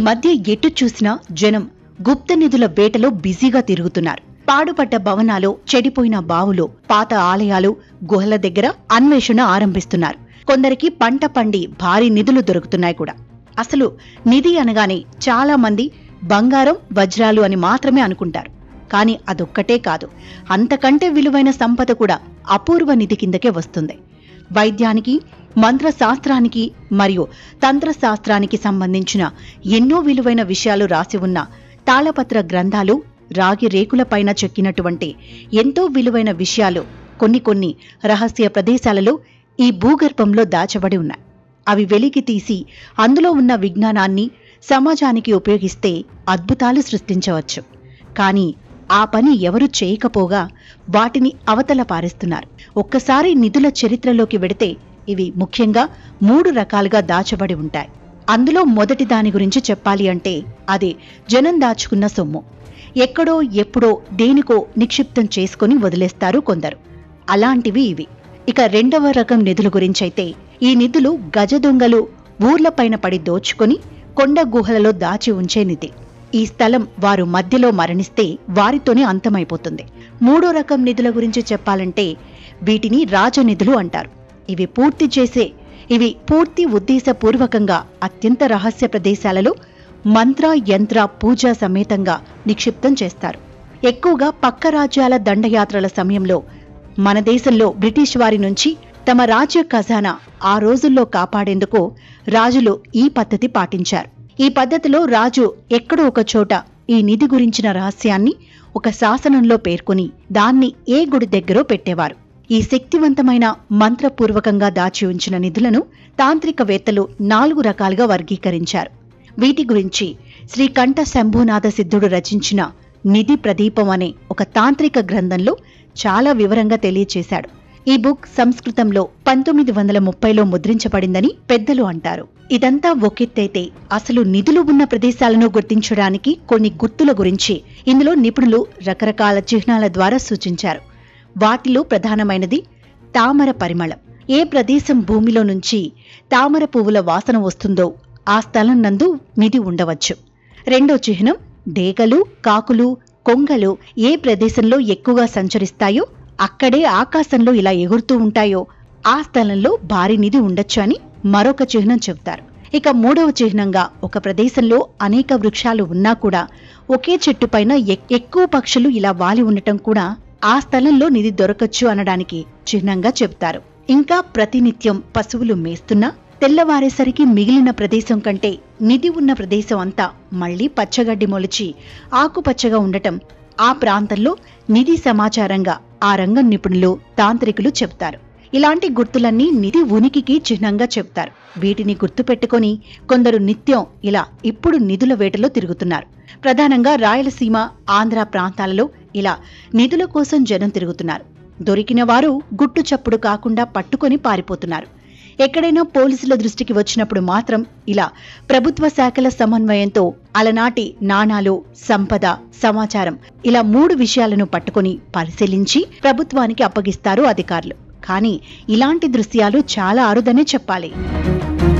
మధ్య ఎటు చూసినా జనం గుప్త నిధుల వేటలో బిజీగా తిరుగుతున్నారు పాడుపడ్డ భవనాలు చెడిపోయిన బావులు పాత ఆలయాలు గుహల దగ్గర అన్వేషణ ఆరంభిస్తున్నారు కొందరికి పంట పండి భారీ నిధులు దొరుకుతున్నాయి కూడా అసలు నిధి అనగానే చాలా మంది బంగారం వజ్రాలు అని మాత్రమే అనుకుంటారు కానీ అదొక్కటే కాదు అంతకంటే విలువైన సంపద కూడా అపూర్వ నిధి కిందకే వస్తుంది వైద్యానికి మంత్రశాస్త్రానికి మరియు తంత్రశాస్త్రానికి సంబంధించిన ఎన్నో విలువైన విషయాలు రాసి ఉన్న తాళపత్ర గ్రంథాలు రాగి రేకులపైన చెక్కినటువంటి ఎంతో విలువైన విషయాలు కొన్ని కొన్ని రహస్య ప్రదేశాలలో ఈ భూగర్భంలో దాచబడి ఉన్నాయి అవి వెలికి తీసి అందులో ఉన్న విజ్ఞానాన్ని సమాజానికి ఉపయోగిస్తే అద్భుతాలు సృష్టించవచ్చు కానీ ఆ పని ఎవరు చేయకపోగా వాటిని అవతల పారేస్తున్నారు ఒక్కసారి నిధుల చరిత్రలోకి వెడితే ఇవి ముఖ్యంగా మూడు రకాలుగా దాచబడి ఉంటాయి అందులో మొదటి దాని గురించి చెప్పాలి అంటే అది జనం దాచుకున్న సొమ్ము ఎక్కడో ఎప్పుడో దేనికో నిక్షిప్తం చేసుకుని వదిలేస్తారు కొందరు అలాంటివి ఇవి ఇక రెండవ రకం నిధుల గురించైతే ఈ నిధులు గజ దొంగలు ఊర్లపైన పడి దోచుకొని కొండ గుహలలో దాచి ఉంచే నిధి ఈ స్థలం వారు మధ్యలో మరణిస్తే వారితోనే అంతమైపోతుంది మూడో రకం నిధుల గురించి చెప్పాలంటే వీటిని రాజనిధులు అంటారు ఇవి పూర్తి చేసే ఇవి పూర్తి ఉద్దేశపూర్వకంగా అత్యంత రహస్య ప్రదేశాలలో మంత్ర యంత్ర పూజ సమేతంగా నిక్షిప్తం చేస్తారు ఎక్కువగా పక్క రాజ్యాల దండయాత్రల సమయంలో మన దేశంలో బ్రిటిష్ వారి నుంచి తమ రాజ్య ఖజానా ఆ రోజుల్లో కాపాడేందుకు రాజులు ఈ పద్ధతి పాటించారు ఈ పద్ధతిలో రాజు ఎక్కడో ఒక చోట ఈ నిధి గురించిన రహస్యాన్ని ఒక శాసనంలో పేర్కొని దాన్ని ఏ గుడి దగ్గరో పెట్టేవారు ఈ శక్తివంతమైన మంత్రపూర్వకంగా దాచి ఉంచిన నిధులను తాంత్రికవేత్తలు నాలుగు రకాలుగా వర్గీకరించారు వీటి గురించి శ్రీ కంఠ శంభునాథ సిద్ధుడు రచించిన నిధి ప్రదీపం అనే ఒక తాంత్రిక గ్రంథంలో చాలా వివరంగా తెలియచేశాడు ఈ బుక్ సంస్కృతంలో పంతొమ్మిది వందల ముప్పైలో ముద్రించబడిందని పెద్దలు అంటారు ఇదంతా ఒకెత్తైతే అసలు నిధులు ఉన్న ప్రదేశాలను గుర్తించడానికి కొన్ని గుర్తుల గురించి ఇందులో నిపుణులు రకరకాల చిహ్నాల ద్వారా సూచించారు వాటిలో ప్రధానమైనది తామర పరిమళం ఏ ప్రదేశం భూమిలో నుంచి తామర పువ్వుల వాసన వస్తుందో ఆ స్థలం నందు నిధి ఉండవచ్చు రెండో చిహ్నం డేగలు కాకులు కొంగలు ఏ ప్రదేశంలో ఎక్కువగా సంచరిస్తాయో అక్కడే ఆకాశంలో ఇలా ఎగురుతూ ఉంటాయో ఆ స్థలంలో భారీ నిధి ఉండొచ్చు అని మరొక చిహ్నం చెబుతారు ఇక మూడవ చిహ్నంగా ఒక ప్రదేశంలో అనేక వృక్షాలు ఉన్నా కూడా ఒకే చెట్టు పైన ఎక్- ఎక్కువ పక్షులు ఇలా వాలి ఉండటం కూడా ఆ స్థలంలో నిధి దొరకచ్చు అనడానికి చిహ్నంగా చెబుతారు ఇంకా ప్రతినిత్యం పశువులు మేస్తున్నా తెల్లవారేసరికి మిగిలిన ప్రదేశం కంటే నిధి ఉన్న ప్రదేశం అంతా మళ్లీ పచ్చగడ్డి మొలిచి ఆకుపచ్చగా ఉండటం ఆ ప్రాంతంలో నిధి సమాచారంగా ఆ రంగం నిపుణులు తాంత్రికులు చెప్తారు ఇలాంటి గుర్తులన్నీ నిధి ఉనికికి చిహ్నంగా చెప్తారు వీటిని గుర్తుపెట్టుకొని కొందరు నిత్యం ఇలా ఇప్పుడు నిధుల వేటలో తిరుగుతున్నారు ప్రధానంగా రాయలసీమ ఆంధ్ర ప్రాంతాలలో ఇలా నిధుల కోసం జనం తిరుగుతున్నారు దొరికిన వారు గుట్టు చప్పుడు కాకుండా పట్టుకొని పారిపోతున్నారు ఎక్కడైనా పోలీసుల దృష్టికి వచ్చినప్పుడు మాత్రం ఇలా ప్రభుత్వ శాఖల సమన్వయంతో అలనాటి నాణాలు సంపద సమాచారం ఇలా మూడు విషయాలను పట్టుకొని పరిశీలించి ప్రభుత్వానికి అప్పగిస్తారు అధికారులు కానీ ఇలాంటి దృశ్యాలు చాలా అరుదనే చెప్పాలి